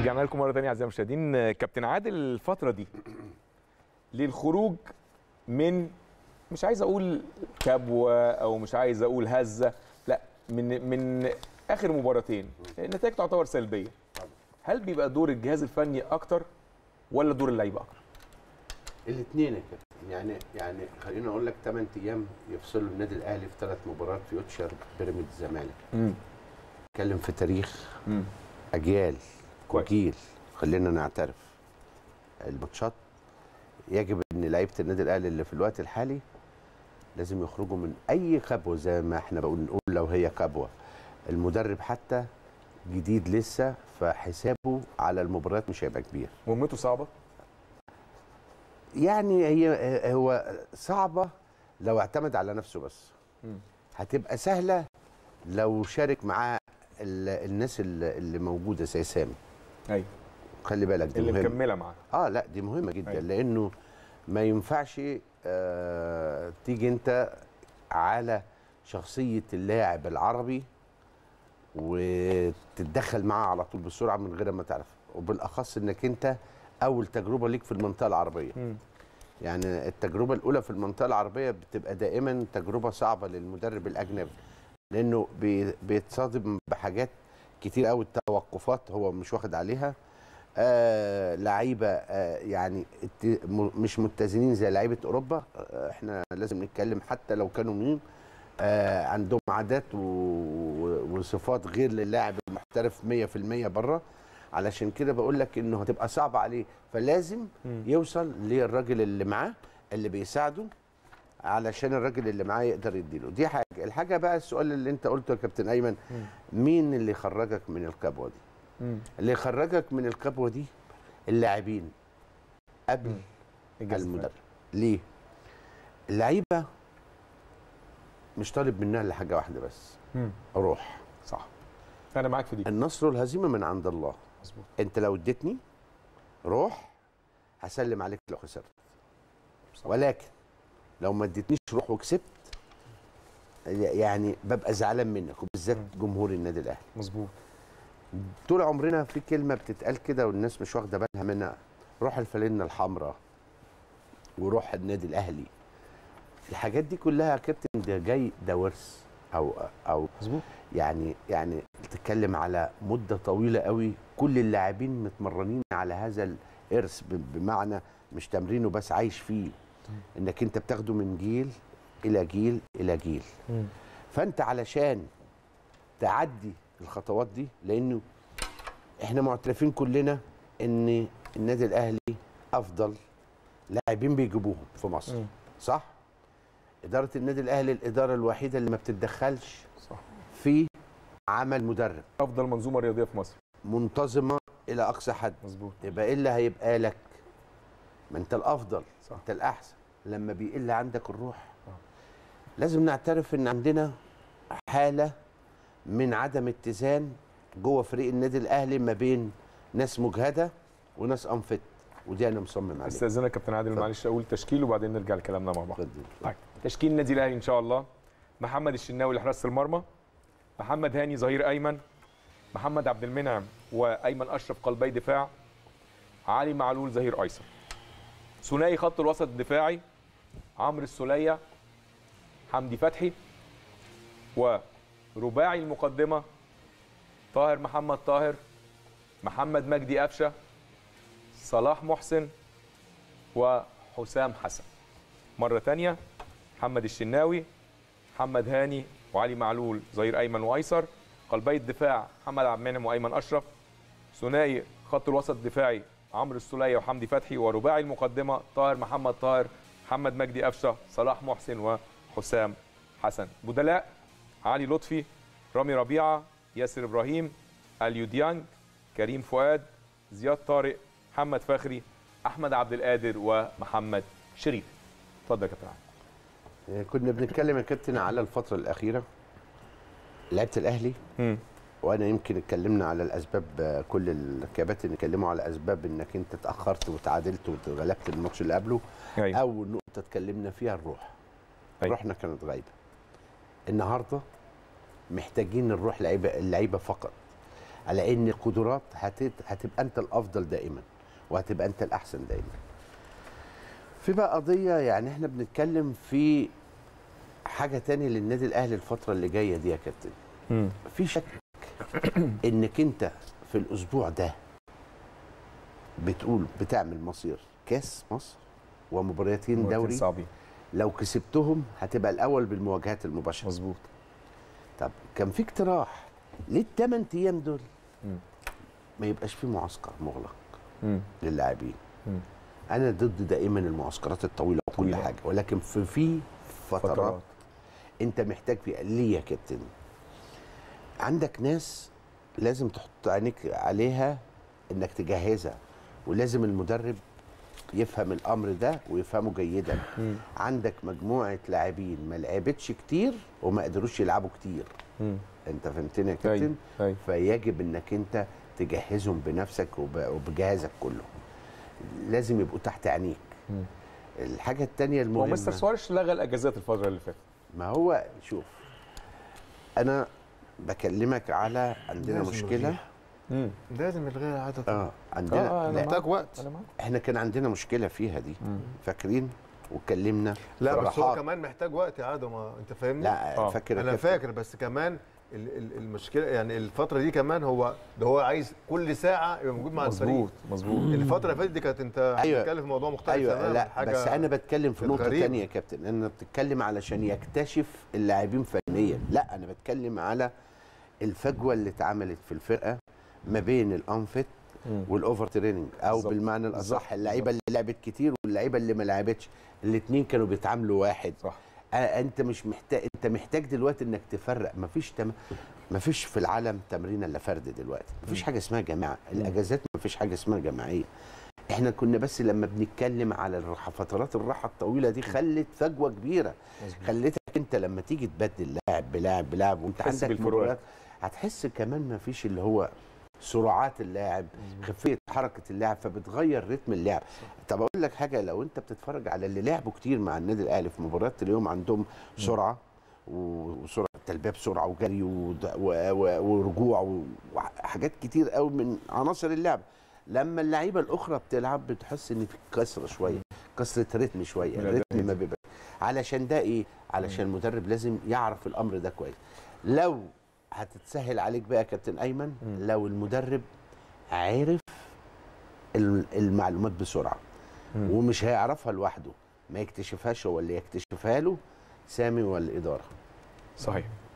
رجعنا لكم مره ثانيه اعزائي المشاهدين كابتن عادل الفتره دي للخروج من مش عايز اقول كبوه او مش عايز اقول هزه لا من من اخر مباراتين النتائج تعتبر سلبيه هل بيبقى دور الجهاز الفني اكتر ولا دور اللعيبه اكتر الاثنين يا كابتن يعني يعني خليني اقول لك 8 ايام يفصلوا النادي الاهلي في ثلاث مباريات فيوتشر بيراميدز الزمالك امم اتكلم في تاريخ امم اجيال كويس. وجيل خلينا نعترف الماتشات يجب ان لعيبه النادي الاهلي اللي في الوقت الحالي لازم يخرجوا من اي كبوه زي ما احنا بقول نقول لو هي كبوه المدرب حتى جديد لسه فحسابه على المباريات مش هيبقى كبير مهمته صعبه يعني هي هو صعبه لو اعتمد على نفسه بس مم. هتبقى سهله لو شارك معاه ال- الناس اللي اللي موجوده زي سامي ايوه خلي بالك دي اللي مهمه مكمله معاه اه لا دي مهمه جدا أيوة. لانه ما ينفعش آه تيجي انت على شخصيه اللاعب العربي وتتدخل معاه على طول بسرعه من غير ما تعرف وبالاخص انك انت اول تجربه ليك في المنطقه العربيه مم. يعني التجربه الاولى في المنطقه العربيه بتبقى دائما تجربه صعبه للمدرب الاجنبي لانه بي- بيتصادم بحاجات كتير قوي التوقفات هو مش واخد عليها آه لعيبه آه يعني الت- م- مش متزنين زي لعيبه اوروبا آه احنا لازم نتكلم حتى لو كانوا مين آه عندهم عادات و- و- وصفات غير للاعب المحترف 100% بره علشان كده بقول لك انه هتبقى صعبه عليه فلازم مم. يوصل للراجل اللي معاه اللي بيساعده علشان الراجل اللي معاه يقدر يديله دي حاجه الحاجه بقى السؤال اللي انت قلته يا كابتن ايمن مم. مين اللي خرجك من الكبوه دي مم. اللي خرجك من الكبوه دي اللاعبين قبل مم. الجهاز الفني. المدرب ليه اللعيبه مش طالب منها الا حاجه واحده بس مم. روح صح انا معاك في دي النصر والهزيمه من عند الله مظبوط انت لو اديتني روح هسلم عليك لو خسرت صح. ولكن لو ما اديتنيش روح وكسبت يعني ببقى زعلان منك وبالذات جمهور النادي الاهلي مظبوط طول عمرنا في كلمه بتتقال كده والناس مش واخده بالها منها روح الفانلة الحمراء وروح النادي الاهلي الحاجات دي كلها يا كابتن ده جاي ده ورث او او مظبوط يعني يعني تتكلم على مده طويله قوي كل اللاعبين متمرنين على هذا الارث ب- بمعنى مش تمرينه بس عايش فيه انك انت بتاخده من جيل الى جيل الى جيل مم. فانت علشان تعدي الخطوات دي لانه احنا معترفين كلنا ان النادي الاهلي افضل لاعبين بيجيبوهم في مصر مم. صح اداره النادي الاهلي الاداره الوحيده اللي ما بتتدخلش صح في عمل مدرب افضل منظومه رياضيه في مصر منتظمه الى اقصى حد مظبوط يبقى ايه اللي هيبقى لك ما انت الافضل صح انت الاحسن لما بيقل عندك الروح آه. لازم نعترف ان عندنا حاله من عدم اتزان جوه فريق النادي الاهلي ما بين ناس مجهده وناس انفت ودي انا مصمم عليها استاذنك يا كابتن عادل اتفضل. معلش اقول تشكيل وبعدين نرجع لكلامنا مع بعض اتفضل. طيب تشكيل النادي الاهلي ان شاء الله محمد الشناوي لحراسه المرمى محمد هاني ظهير ايمن محمد عبد المنعم وايمن اشرف قلبي دفاع علي معلول ظهير ايسر ثنائي خط الوسط الدفاعي عمرو السوليه حمدي فتحي ورباعي المقدمه طاهر محمد طاهر محمد مجدي قفشه صلاح محسن وحسام حسن مرة تانية محمد الشناوي محمد هاني وعلي معلول ظهير أيمن وأيسر قلبي الدفاع محمد عبد المنعم وأيمن أشرف ثنائي خط الوسط الدفاعي عمرو السولية وحمدي فتحي ورباعي المقدمة طاهر محمد طاهر محمد مجدي قفشة صلاح محسن وحسام حسن بدلاء علي لطفي رامي ربيعة ياسر إبراهيم اليو ديانج كريم فؤاد زياد طارق محمد فخري احمد عبد القادر ومحمد شريف اتفضل يا كابتن عادل. كنا بنتكلم يا كابتن على الفتره الاخيره لعيبه الاهلي وانا يمكن اتكلمنا على الاسباب آه، كل الكباتن اتكلموا على اسباب انك انت اتاخرت وتعادلت وغلبت الماتش اللي قبله ايوه اول نقطه اتكلمنا فيها الروح أيوة. روحنا كانت غايبه النهارده محتاجين الروح لعيبه اللعيبه فقط على ان القدرات هتت... هتبقى انت الافضل دائما وهتبقى انت الاحسن دائما في بقى قضيه يعني احنا بنتكلم في حاجه تاني للنادي الاهلي الفتره اللي جايه دي يا كابتن مم. في شك انك انت في الاسبوع ده بتقول بتعمل مصير كاس مصر ومباراتين مباراتين دوري صعبين لو كسبتهم هتبقى الاول بالمواجهات المباشره مظبوط طب كان في اقتراح ليه الثمان ايام دول مم. ما يبقاش في معسكر مغلق مم. للاعبين مم. انا ضد دائما المعسكرات الطويله وكل طويلة. حاجه ولكن في في فترات, فترات انت محتاج فيها ليه يا كابتن عندك ناس لازم تحط عينيك عليها انك تجهزها ولازم المدرب يفهم الامر ده ويفهمه جيدا مم. عندك مجموعه لاعبين ما لعبتش كتير وما قدروش يلعبوا كتير مم. انت فهمتني يا أيوة. كابتن أيوة. فيجب انك انت تجهزهم بنفسك وب- وبجهازك كله لازم يبقوا تحت عينيك مم. الحاجه الثانيه هو المهمه مستر سواريش لغى الاجازات الفتره اللي فاتت ما هو شوف انا بكلمك على عندنا لازم مشكله نلغيها. مم. لازم الغيها عدد اه عندنا آه، أنا لا محتاج وقت انا معاك احنا كان عندنا مشكله فيها دي مم. فاكرين واتكلمنا لا بس هو صراحات. كمان محتاج وقت يا عادل ما انت فاهمني لا آه. فاكر يا انا كابتن؟ فاكر بس كمان ال- ال- المشكله يعني الفتره دي كمان هو ده هو عايز كل ساعه يبقى موجود مع الفريق مظبوط مظبوط الفتره اللي فاتت دي كانت انت أيوة. بتتكلم في موضوع مختلف ايوه تماماً، لا حاجة بس انا بتكلم في كانت نقطه غريبة. تانية يا كابتن انا بتتكلم علشان يكتشف اللاعبين فنيا لا انا بتكلم على الفجوه اللي اتعملت في الفرقه ما بين الانفت مم. والاوفر تريننج او بالظبط. بالمعنى بالظبط. الاصح اللعيبه اللي لعبت كتير واللعيبه اللي ما لعبتش الاثنين كانوا بيتعاملوا واحد صح آه انت مش محتاج انت محتاج دلوقتي انك تفرق مفيش تم... مفيش في العالم تمرين الا فرد دلوقتي مفيش حاجه اسمها جماعه الاجازات مفيش حاجه اسمها جماعيه احنا كنا بس لما بنتكلم على الراحه فترات الراحه الطويله دي خلت فجوه كبيره مظبوط. خلتك انت لما تيجي تبدل لاعب بلاعب بلاعب وانت تحس عندك بالفروقات. مباريات هتحس كمان مفيش اللي هو سرعات اللاعب خفيه حركه اللاعب فبتغير رتم اللعب طب اقول لك حاجه لو انت بتتفرج على اللي لعبوا كتير مع النادي الاهلي في مباريات اليوم عندهم سرعه و- وسرعه تلبيه بسرعه وجري ود- و- و- ورجوع وحاجات كتير قوي من عناصر اللعب لما اللعيبه الاخرى بتلعب بتحس ان في كسره شويه كسره رتم شويه من الرتم الأداء. ما بيبقى علشان ده ايه علشان المدرب لازم يعرف الامر ده كويس لو هتتسهل عليك بقى يا كابتن ايمن مم. لو المدرب عرف ال- المعلومات بسرعه مم. ومش هيعرفها لوحده ما يكتشفهاش هو اللي يكتشفها له سامي والاداره صحيح